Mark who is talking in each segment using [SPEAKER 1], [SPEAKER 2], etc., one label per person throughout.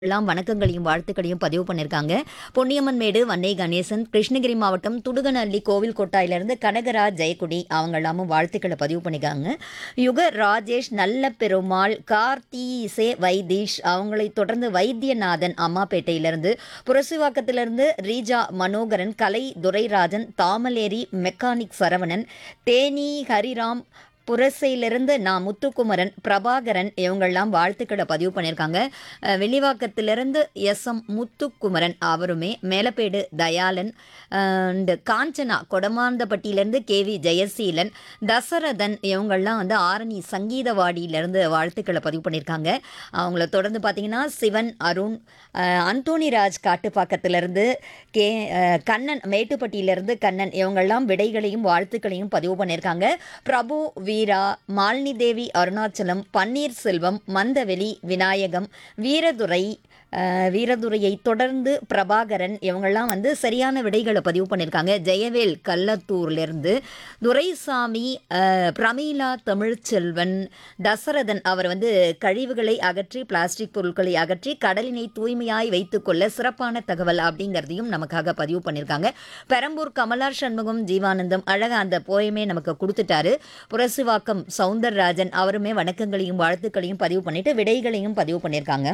[SPEAKER 1] எல்லாம் வணக்கங்களையும் வாழ்த்துக்களையும் பதிவு பண்ணியிருக்காங்க பொன்னியம்மன் மேடு வன்னை கணேசன் கிருஷ்ணகிரி மாவட்டம் துடுகநல்லி கோவில் கொட்டாயிலிருந்து கனகராஜ் ஜெயக்குடி அவங்க எல்லாமும் வாழ்த்துக்களை பதிவு பண்ணியிருக்காங்க யுக ராஜேஷ் நல்ல பெருமாள் கார்த்திசே வைத்தீஷ் அவங்களை தொடர்ந்து வைத்தியநாதன் அம்மாப்பேட்டையிலிருந்து புரசுவாக்கத்திலிருந்து ரீஜா மனோகரன் கலை துரைராஜன் தாமலேரி மெக்கானிக் சரவணன் தேனி ஹரிராம் புரசையிலிருந்து நான் முத்துக்குமரன் பிரபாகரன் இவங்கெல்லாம் வாழ்த்துக்களை பதிவு பண்ணியிருக்காங்க அஹ் வெளிவாக்கத்திலிருந்து எஸ் எம் முத்துக்குமரன் அவருமே மேலப்பேடு தயாளன் அண்ட் காஞ்சனா கொடமாந்தப்பட்டியிலேருந்து கே வி ஜெயசீலன் தசரதன் இவங்கெல்லாம் வந்து ஆரணி சங்கீதவாடியிலேருந்து வாழ்த்துக்களை பதிவு பண்ணியிருக்காங்க அவங்கள தொடர்ந்து பார்த்தீங்கன்னா சிவன் அருண் அஹ் அந்தோணிராஜ் காட்டுப்பாக்கத்திலிருந்து கே அஹ் கண்ணன் மேட்டுப்பட்டியிலிருந்து கண்ணன் இவங்கெல்லாம் விடைகளையும் வாழ்த்துக்களையும் பதிவு பண்ணியிருக்காங்க பிரபு வீரா மாலினி தேவி அருணாச்சலம் பன்னீர்செல்வம் மந்தவெளி விநாயகம் வீரதுரை அஹ், வீரதுரையை தொடர்ந்து பிரபாகரன் இவங்கெல்லாம் வந்து சரியான விடைகளை பதிவு பண்ணியிருக்காங்க ஜெயவேல் கள்ளத்தூர்லேருந்து துரைசாமி அஹ், பிரமீளா தமிழ்ச்செல்வன் தசரதன் அவர் வந்து கழிவுகளை அகற்றி பிளாஸ்டிக் பொருட்களை அகற்றி கடலினை தூய்மையாய் வைத்துக்கொள்ள சிறப்பான தகவல் அப்படிங்கிறதையும் நமக்காக பதிவு பண்ணியிருக்காங்க பெரம்பூர் கமலா சண்முகம் ஜீவானந்தம் அழகா அந்த போயமே நமக்கு கொடுத்துட்டாரு புரசுவாக்கம் சவுந்தரராஜன் அவருமே வணக்கங்களையும் வாழ்த்துக்களையும் பதிவு பண்ணிட்டு விடைகளையும் பதிவு பண்ணியிருக்காங்க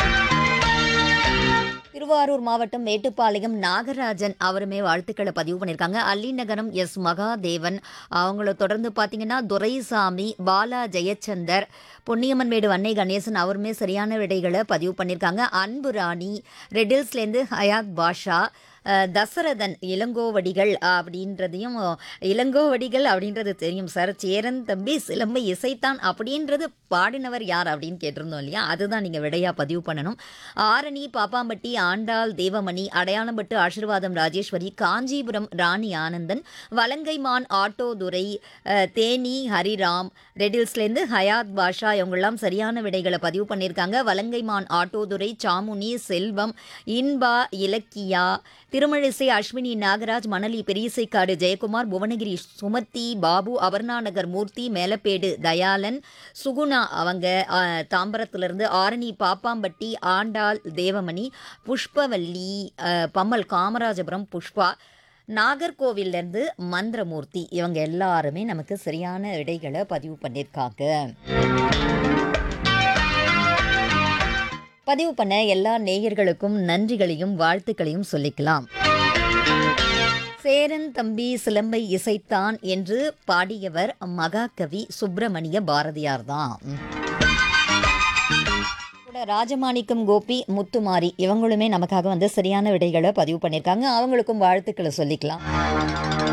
[SPEAKER 1] திருவாரூர் மாவட்டம் மேட்டுப்பாளையம் நாகராஜன் அவருமே வாழ்த்துக்களை பதிவு பண்ணியிருக்காங்க அல்லிநகரம் எஸ் மகாதேவன் அவங்கள தொடர்ந்து பார்த்தீங்கன்னா துரைசாமி பாலா ஜெயச்சந்தர் பொன்னியம்மன் மேடு வன்னை கணேசன் அவருமே சரியான விடைகளை பதிவு பண்ணியிருக்காங்க அன்பு ராணி ரெடில்ஸ்லேருந்து ஹயாத் பாஷா அஹ், தசரதன் இளங்கோவடிகள் அப்படின்றதையும் இளங்கோவடிகள் அப்படின்றது தெரியும் சார் சேரன் தம்பி சிலம்பை இசைத்தான் அப்படின்றது பாடினவர் யார் அப்படின்னு கேட்டிருந்தோம் இல்லையா அதுதான் நீங்கள் விடையாக பதிவு பண்ணணும் ஆரணி பாப்பாம்பட்டி ஆண்டாள் தேவமணி அடையாளம்பட்டு ஆசீர்வாதம் ராஜேஸ்வரி காஞ்சிபுரம் ராணி ஆனந்தன் வலங்கைமான் ஆட்டோதுரை அஹ், தேனி ஹரிராம் ரெடில்ஸ்லேருந்து ஹயாத் பாஷா இவங்கெல்லாம் சரியான விடைகளை பதிவு பண்ணியிருக்காங்க வலங்கைமான் ஆட்டோதுரை சாமுனி செல்வம் இன்பா இலக்கியா திருமழிசை அஸ்வினி நாகராஜ் மணலி பெரியசைக்காடு ஜெயக்குமார் புவனகிரி சுமதி பாபு அபர்ணாநகர் மூர்த்தி மேலப்பேடு தயாளன் சுகுணா அவங்க ஆ, தாம்பரத்திலிருந்து ஆரணி பாப்பாம்பட்டி ஆண்டாள் தேவமணி புஷ்பவல்லி ஆ, பம்மல் காமராஜபுரம் புஷ்பா நாகர்கோவில்லேருந்து மந்திரமூர்த்தி இவங்க எல்லாருமே நமக்கு சரியான விடைகளை பதிவு பண்ணியிருக்காங்க பதிவு பண்ண எல்லா நேயர்களுக்கும் நன்றிகளையும் வாழ்த்துக்களையும் சொல்லிக்கலாம் சேரன் தம்பி சிலம்பை இசைத்தான் என்று பாடியவர் மகாகவி சுப்பிரமணிய பாரதியார் தான் கூட ராஜமாணிக்கம் கோபி முத்துமாரி இவங்களுமே நமக்காக வந்து சரியான விடைகளை பதிவு பண்ணியிருக்காங்க அவங்களுக்கும் வாழ்த்துக்களை சொல்லிக்கலாம்